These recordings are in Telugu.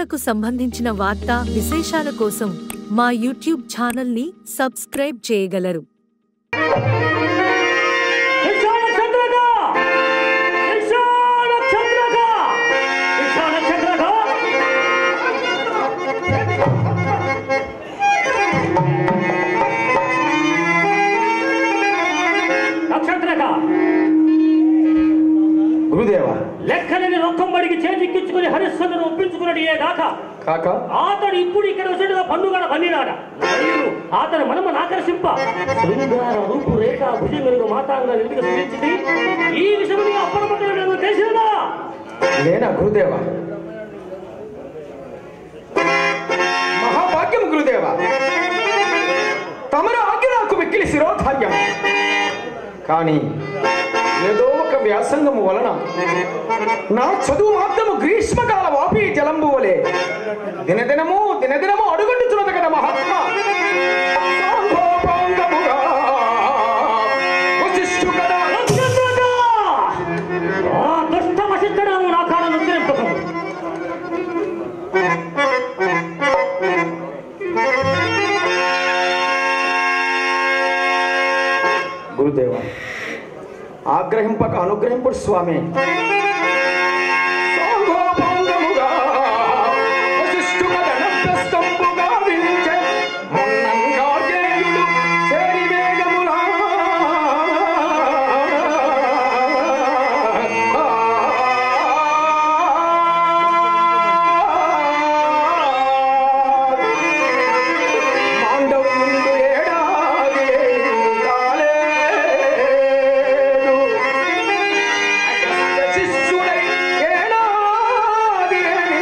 జ్యోతిష్కులకు సంబంధించిన వార్తా విశేషాల కోసం మా యూట్యూబ్ ఛానల్ని సబ్స్క్రైబ్ చేయగలరు విశాల చంద్రక విశాల చంద్రక విశాల చంద్రక నక్షత్రక గురుదేవ లెక్కలేని రొక్కం బడికి చేజిక్కించుకుని హరిశ్చంద్రుని ఒప్పించుకున్నట్టు ఏ దాకా కాక అతడు ఇప్పుడు ఇక్కడ వచ్చేట్టుగా పండుగ పన్నినాడ మరియు అతను మనము ఆకర్షింప శృంగార రూపు రేఖ భుజంగలకు మాతాంగా ఎందుకు స్మరించింది ఈ విషయం అప్పటిపక్కన తెలిసిందా లేనా గురుదేవ మహాభాగ్యం గురుదేవ తమరు ఆజ్ఞ నాకు మిక్కిలి శిరోధార్యం కానీ ఏదో ఒక వ్యాసంగము వలన నా చదువు మాత్రము గ్రీష్మకాల వాపి జలంబు వలె దినదినము దినదినము అడుగంటుతున్నది కదా మహాత్మా సాంగోపాంగముగా వశిష్ఠు కదా నక్షత్రక! ఆ దుష్ట వశిష్ఠుడు నా కాళ్ళను ఉద్ధరింపకు. గురుదేవ ఆగ్రహింపక అనుగ్రహింపుడు స్వామి సాంగోపాంగముగా వశిష్ఠుక ధనప్రస్థంబుగా వించె మొన్నంగా జేయుడు చేరి వేగములా. మాండవుండు ఏడాది కాలేదు. అగస్త్య శిష్యుడై ఏడాది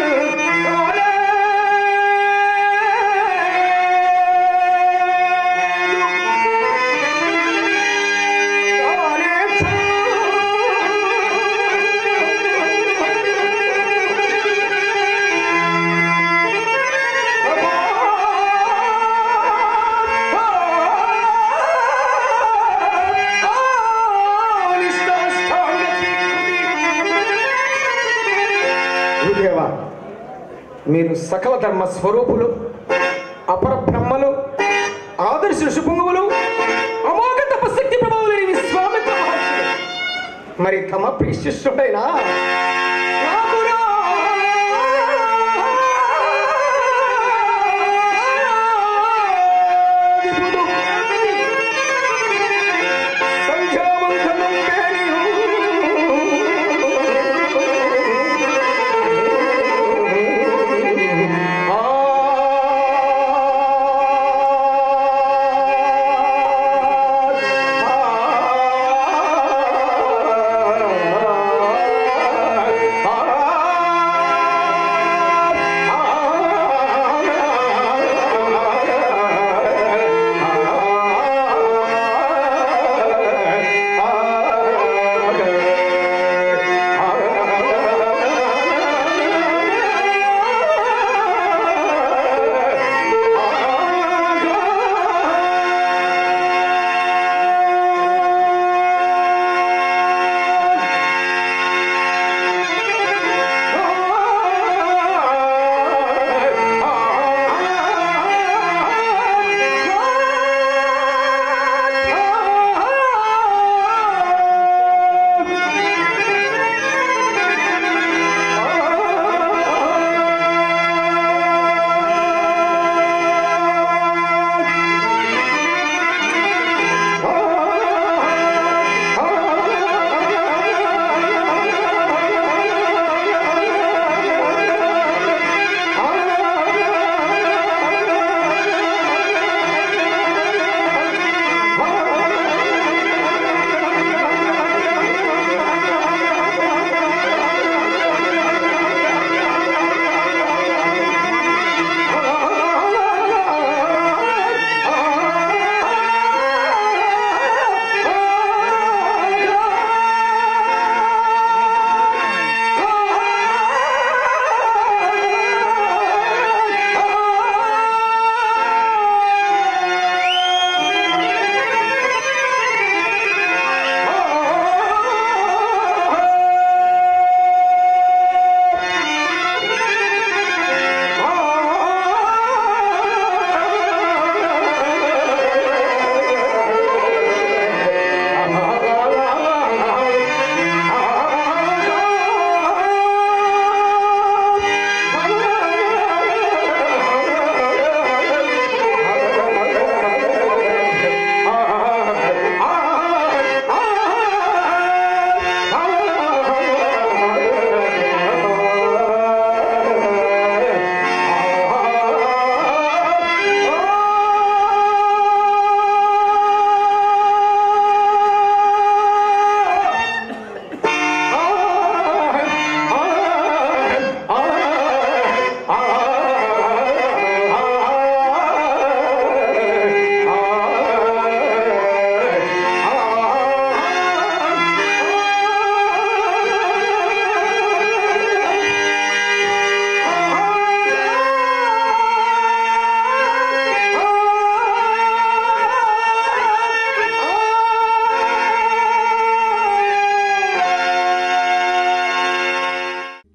గురుదేవా మీరు సకల ధర్మ స్వరూపులు అపర బ్రహ్మలు ఆదర్శ ఋషిపుంగములు అమోఘ తపశక్తి ప్రభావులని విశ్వామిత్ర మహర్షులు మరి తమ ప్రియశిష్యుడైనా రామురా సంధ్యావందనం ఆ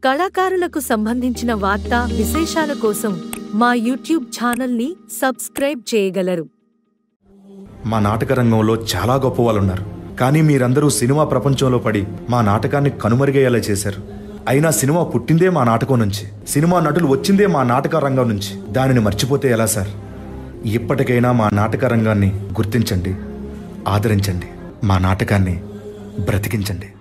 కళాకారులకు సంబంధించిన వార్తా విశేషాల కోసం మా యూట్యూబ్ ఛానల్ని సబ్స్క్రైబ్ చేయగలరు మా నాటక రంగంలో చాలా గొప్ప వాళ్ళు ఉన్నారు కానీ మీరందరూ సినిమా ప్రపంచంలో పడి మా నాటకాన్ని కనుమరుగయ్యేలా చేశారు అయినా సినిమా పుట్టిందే మా నాటకం నుంచి సినిమా నటులు వచ్చిందే మా నాటక రంగం నుంచి దానిని మర్చిపోతే ఎలా సార్ ఇప్పటికైనా మా నాటక రంగాన్ని గుర్తించండి ఆదరించండి మా నాటకాన్ని బ్రతికించండి